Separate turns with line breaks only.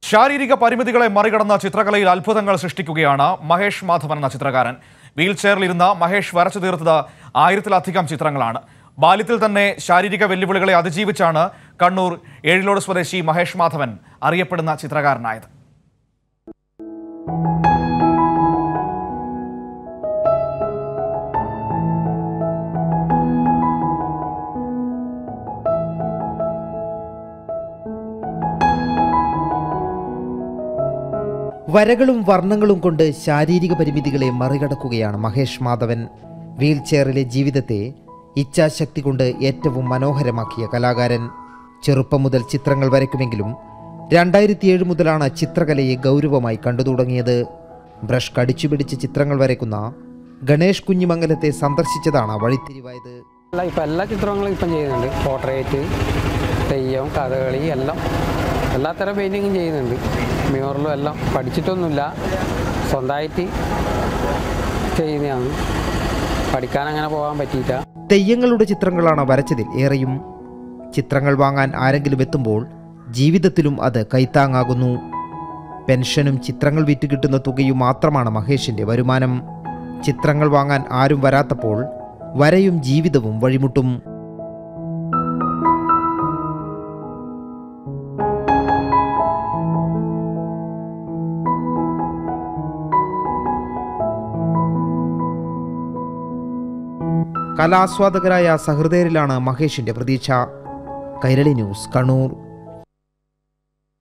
ശാരീരിക പരിമിതികളെ മറികടന്ന ചിത്രകലയിൽ അത്ഭുതങ്ങൾ സൃഷ്ടിക്കുകയാണ് മഹേഷ് മാധവൻ എന്ന ചിത്രകാരൻ വീൽ ചെയറിലിരുന്ന മഹേഷ് വരച്ചു തീർത്തത് ആയിരത്തിലധികം ചിത്രങ്ങളാണ് ബാല്യത്തിൽ തന്നെ ശാരീരിക വെല്ലുവിളികളെ അതിജീവിച്ചാണ് കണ്ണൂർ ഏഴിലോട് സ്വദേശി മഹേഷ് മാധവൻ അറിയപ്പെടുന്ന ചിത്രകാരനായത്
വരകളും വർണ്ണങ്ങളും കൊണ്ട് ശാരീരിക പരിമിതികളെ മറികടക്കുകയാണ് മഹേഷ് മാധവൻ വീൽ ചെയറിലെ ജീവിതത്തെ ഇച്ഛാശക്തി കൊണ്ട് ഏറ്റവും മനോഹരമാക്കിയ കലാകാരൻ ചെറുപ്പം മുതൽ ചിത്രങ്ങൾ വരയ്ക്കുമെങ്കിലും രണ്ടായിരത്തിയേഴ് മുതലാണ് ചിത്രകലയെ ഗൗരവമായി കണ്ടു തുടങ്ങിയത് ബ്രഷ് കടിച്ചുപിടിച്ച് ചിത്രങ്ങൾ വരയ്ക്കുന്ന ഗണേഷ് കുഞ്ഞിമംഗലത്തെ സന്ദർശിച്ചതാണ് വഴിത്തിരിവായത്
അല്ല ഇപ്പം എല്ലാ ചിത്രങ്ങളും ഇപ്പം ചെയ്യുന്നുണ്ട് പോർട്രേറ്റ് തെയ്യം കഥകളി എല്ലാം എല്ലാത്തരം പെയിൻറ്റിങ്ങും ചെയ്യുന്നുണ്ട് മ്യൂറലും എല്ലാം പഠിച്ചിട്ടൊന്നുമില്ല സ്വന്തമായിട്ട് ചെയ്യുന്നതാണ് പഠിക്കാൻ അങ്ങനെ പോകാൻ പറ്റിയില്ല
തെയ്യങ്ങളുടെ ചിത്രങ്ങളാണ് വരച്ചതിൽ ഏറെയും ചിത്രങ്ങൾ വാങ്ങാൻ ആരെങ്കിലും എത്തുമ്പോൾ ജീവിതത്തിലും അത് കൈത്താങ്ങാകുന്നു പെൻഷനും ചിത്രങ്ങൾ വിറ്റ് കിട്ടുന്ന തുകയും മാത്രമാണ് മഹേഷിന്റെ വരുമാനം ചിത്രങ്ങൾ വാങ്ങാൻ ആരും വരാത്തപ്പോൾ വരയും ജീവിതവും വഴിമുട്ടും കലാസ്വാദകരായ സഹൃദയരിലാണ് മഹേഷിന്റെ പ്രതീക്ഷ കൈരളി ന്യൂസ് കണ്ണൂർ